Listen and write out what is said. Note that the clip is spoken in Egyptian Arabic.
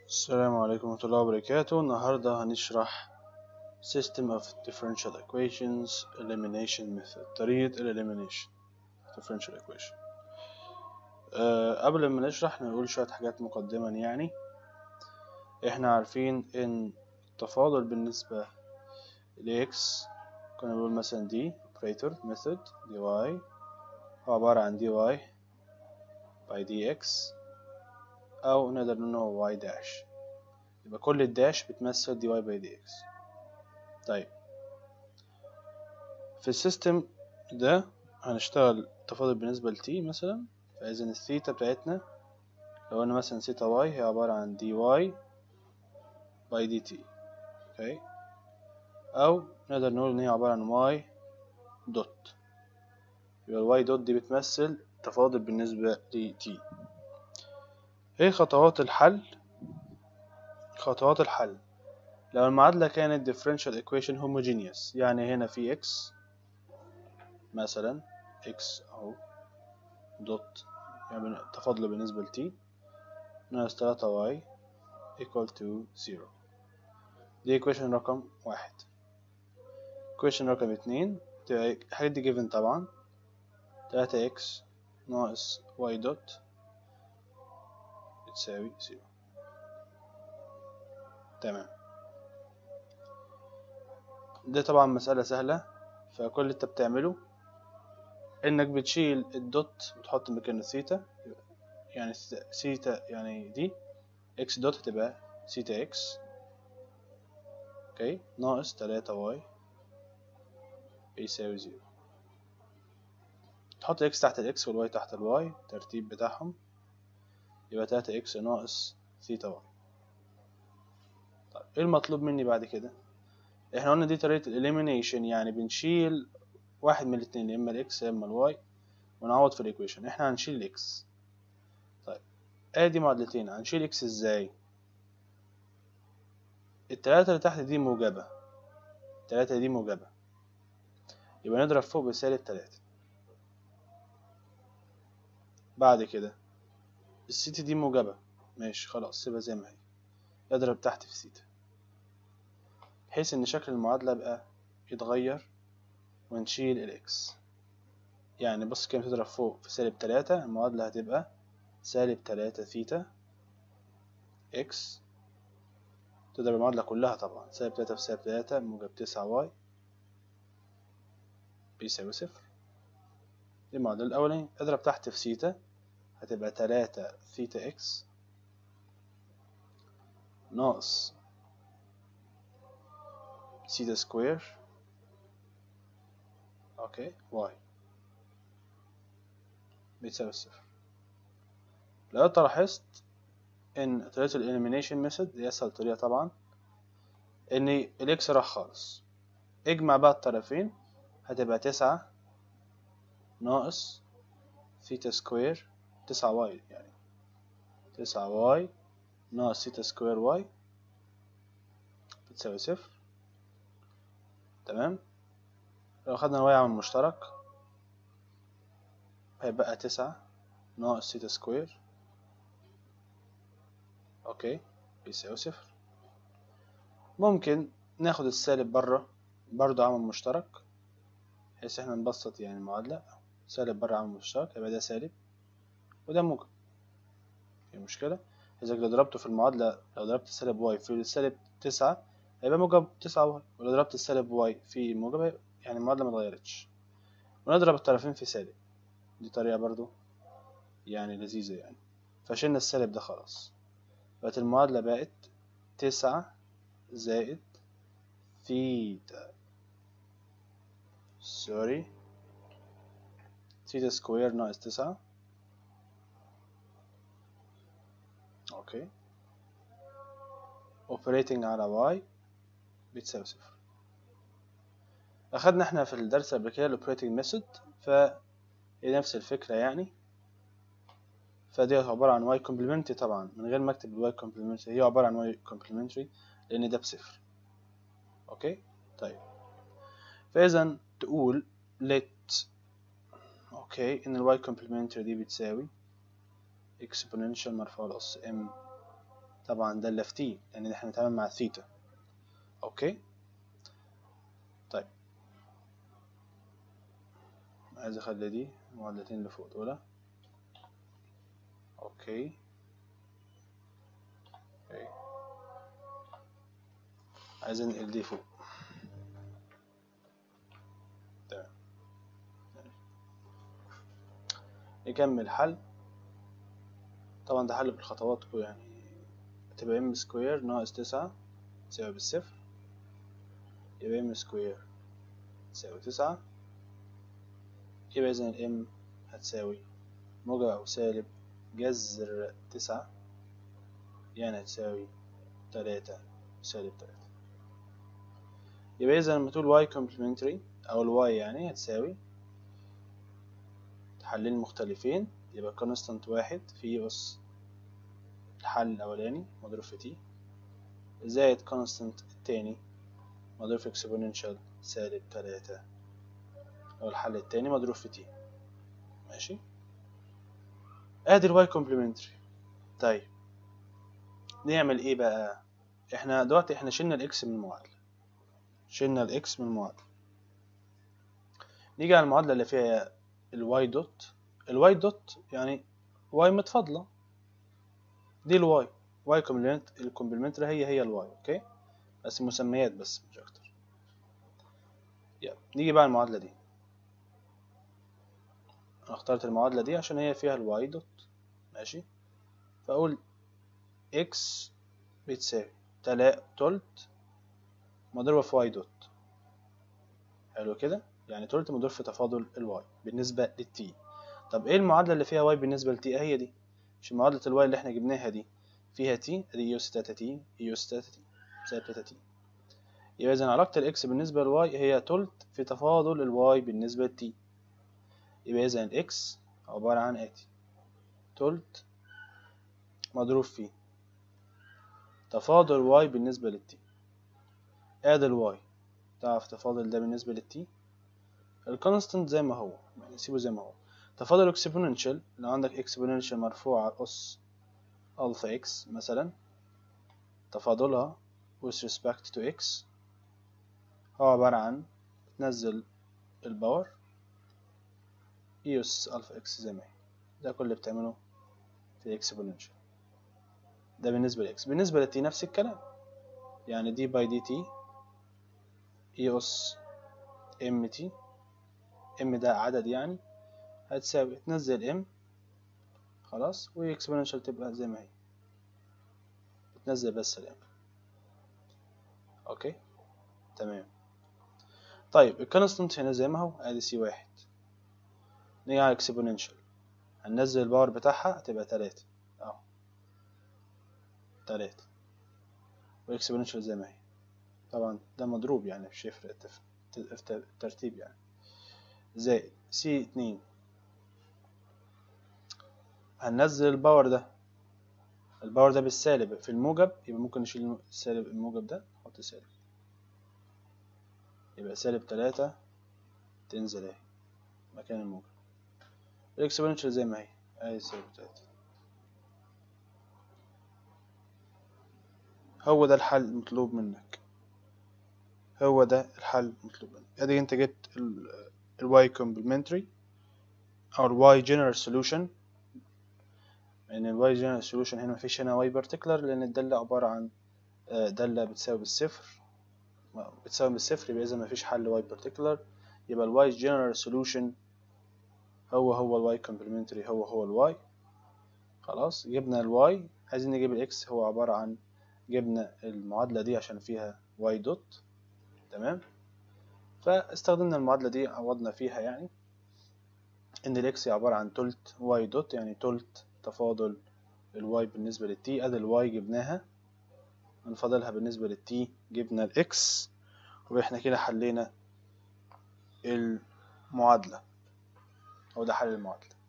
السلام عليكم ورحمة الله وبركاته النهاردة هنشرح System of Differential Equations Elimination Method طريقة ال Elimination Differential Equation أه قبل ما نشرح نقول شوية حاجات مقدما يعني احنا عارفين ان التفاضل بالنسبة ل x كنا بنقول مثلا دي operator method dy هو عبارة عن dy by dx أو نقدر نقول هو y داش يبقى كل الداش بتمثل dy by dx طيب في السيستم ده هنشتغل تفاضل بالنسبة ل t مثلا فإذا الثيتا بتاعتنا لو قلنا مثلا ثيتا y هي عبارة عن dy by dt اوكي أو نقدر نقول إن هي عبارة عن y دوت يبقى ال y دوت دي بتمثل تفاضل بالنسبة ل t ايه خطوات الحل خطوات الحل لو المعادلة كانت differential equation homogeneous يعني هنا في x مثلا x اهو دوت يعني تفاضله بالنسبة ل t ناقص تلاتة y equal to zero دي equation رقم واحد equation رقم اتنين تبقى الحاجات دي given طبعا تلاتة x ناقص y دوت بتساوي زيرو تمام ده طبعا مسألة سهلة فكل اللي انت بتعمله انك بتشيل الدوت وتحط مكانه ثيتا يعني ثيتا يعني دي اكس دوت هتبقى ثيتا اكس اوكي ناقص تلاتة واي بيساوي زيرو تحط اكس تحت الاكس والواي تحت الواي الترتيب بتاعهم يبقى تلاتة اكس ناقص ثيتا واي طيب ايه المطلوب مني بعد كده احنا قلنا دي طريقة الاليمينيشن يعني بنشيل واحد من الاتنين يا اما الاكس يا اما الواي ونعوض في الايكويشن احنا هنشيل الاكس طيب ادي معادلتين هنشيل اكس ازاي التلاتة اللي تحت دي موجبة التلاتة دي موجبة يبقى نضرب فوق بسالب تلاتة بعد كده السيتا دي موجبة ماشي خلاص سيبها زي ما هي اضرب تحت في سيتا بحيث ان شكل المعادلة بقى يتغير ونشيل الاكس يعني بص كده تضرب فوق في سالب تلاتة المعادلة هتبقى سالب تلاتة ثيتا اكس تضرب المعادلة كلها طبعا سالب تلاتة في سالب تلاتة موجب تسعة واي بيساوي صفر دي المعادلة الأولانية اضرب تحت في سيتا هتبقى تلاتة ثيتا اكس ناقص سيتا سكوير اوكي واي بيساوي صفر لو انت لاحظت ان طريقة الاليمينيشن ميثود دي اسهل طريقة طبعا ان الاكس راح خالص اجمع بقى الطرفين هتبقى تسعة ناقص ثيتا سكوير تسعة واي يعني تسعة واي ناقص ثيتا سكوير واي بتساوي صفر تمام لو خدنا الواي عامل مشترك هيبقى تسعة ناقص ثيتا سكوير اوكي بيساوي صفر ممكن ناخد السالب برا برضه عامل مشترك بحيث احنا نبسط يعني المعادلة سالب برا عامل مشترك يبقى ده سالب وده موجب في مشكلة إذا لو ضربته في المعادلة لو ضربت السالب واي في السالب تسعة هيبقى موجب تسعة واي ولو ضربت السالب واي في الموجب يعني المعادلة متغيرتش ونضرب الطرفين في سالب دي طريقة برضو يعني لذيذة يعني فشلنا السالب ده خلاص بقت المعادلة بقت تسعة زائد ثيتا سوري ثيتا سكوير ناقص تسعة اوكي اوبريتنج على y بتساوي صفر اخدنا احنا في الدرس قبل كده الاوبريتنج ميثود ف هي نفس الفكرة يعني فدي عبارة عن y complementary طبعا من غير ما اكتب ال y complementary هي عبارة عن y complementary لان ده بصفر اوكي طيب فاذا تقول let اوكي ان ال y complementary دي بتساوي exponential مرفوع لأس m طبعا دالة في تي لأن احنا بنتعامل مع ثيتا أوكي طيب عايز أخلي دي معادلتين اللي فوق دول أوكي أوكي عايز انقل دي فوق تمام نكمل حل طبعا ده حل بالخطوات كو- يعني تبقى ام سكوير ناقص تسعة تساوي بالصفر يبقى ام سكوير تساوي تسعة يبقى إذا الام هتساوي موجب أو سالب جذر تسعة يعني هتساوي تلاتة سالب تلاتة يبقى إذا لما تقول y complementary أو ال y يعني هتساوي حلين مختلفين يبقى constant واحد في أس الحل الأولاني مضروب في t زائد constant التاني مضروب في exponential سالب تلاتة أو الحل التاني مضروب في t ماشي ادي ال y complementary طيب نعمل ايه بقى احنا دلوقتي احنا شلنا الاكس من المعادلة شلنا الاكس من المعادلة نيجي على المعادلة اللي فيها الواي دوت الواي دوت يعني واي متفاضلة دي الواي واي كومبلمنت الكومبلمنتري هي هي الواي اوكي بس مسميات بس مش اكتر يلا نيجي بقى المعادلة دي انا اخترت المعادلة دي عشان هي فيها الواي دوت ماشي فاقول اكس بتساوي تلا تلت مضروبة في واي دوت حلو كده يعني تلت مضروب في تفاضل الواي بالنسبة للتي طب ايه المعادلة اللي فيها واي بالنسبة للتي هي دي مش معادلة الواي اللي احنا جبناها دي فيها تي ادي يو ستاتا تي يو ستاتا تي سالب تلاتا تي يبقى اذا علاقة الاكس بالنسبة للواي هي تلت في تفاضل الواي بالنسبة للتي يبقى اذا الاكس عبارة عن اتي تلت مضروب في تفاضل واي بالنسبة للتي ادي الواي تعرف تفاضل ده بالنسبة للتي الكونستنت زي ما هو يعني سيبه زي ما هو تفاضل اكسبوننشال لو عندك اكسبوننشال مرفوع على اس الفا اكس مثلا تفاضلها with respect to x هو عبارة عن تنزل الباور اي اس الفا اكس زي ما هي ده كل اللي بتعمله في الاكسبوننشال ده بالنسبة لإكس بالنسبة للتي نفس الكلام يعني دي باي دي تي اي اس ام تي ام ده عدد يعني هتساوي تنزل ام خلاص واكسبوننشال تبقى زي ما هي بتنزل بس الام اوكي تمام طيب الكونستنت هنا زي ما هو ادي سي واحد نيجي على الاكسبوننشال هننزل الباور بتاعها هتبقى تلاتة اهو تلاتة والاكسبوننشال زي ما هي طبعا ده مضروب يعني مش هيفرق في الترتيب يعني زائد سي اتنين هننزل الباور ده الباور ده بالسالب في الموجب يبقى ممكن نشيل السالب الموجب ده نحط سالب يبقى سالب تلاتة تنزل اهي مكان الموجب الاكسبوننشال زي ما هي اهي سالب تلاتة هو ده الحل المطلوب منك هو ده الحل المطلوب منك ادي انت جبت الواي كومبلمنتري او الواي جنرال سولوشن لان الواي جنرال سولوشن هنا مفيش هنا واي بارتيكولار لان الدالة عبارة عن دالة بتساوي بالصفر بتساوي بالصفر يبقى اذا مفيش حل واي بارتيكولار يبقى الواي جنرال سولوشن هو هو الواي كومبلمنتري هو هو الواي خلاص جبنا الواي عايزين نجيب الاكس هو عبارة عن جبنا المعادلة دي عشان فيها واي دوت تمام فاستخدمنا المعادلة دي عوضنا فيها يعني ان الاكس عبارة عن تلت واي دوت يعني تلت تفاضل الواي بالنسبة للتي ادي الواي جبناها نفاضلها بالنسبة للتي جبنا الاكس واحنا كده حلينا المعادلة او ده حل المعادلة